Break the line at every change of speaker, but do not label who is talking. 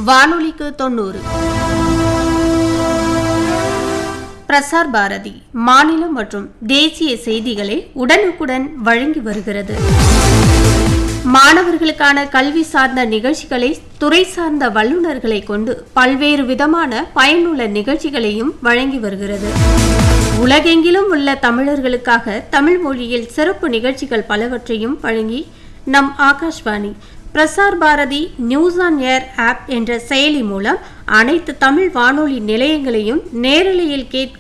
வானொலிக்கு தொண்ணூறு பிரசார் பாரதி மாநில மற்றும் தேசிய செய்திகளை உடனுக்குடன் வழங்கி வருகிறது மாணவர்களுக்கான கல்வி சார்ந்த நிகழ்ச்சிகளை துறை சார்ந்த வல்லுநர்களை கொண்டு பல்வேறு விதமான பயனுள்ள நிகழ்ச்சிகளையும் வழங்கி வருகிறது உலகெங்கிலும் உள்ள தமிழர்களுக்காக தமிழ் மொழியில் சிறப்பு நிகழ்ச்சிகள் பலவற்றையும் வழங்கி நம் Akashvani Prasar Bharati news on air app என்ற செயலி மூலம் அனைத்து தமிழ் வானொலி நிலையங்களையும் நேரலையில் கேட்க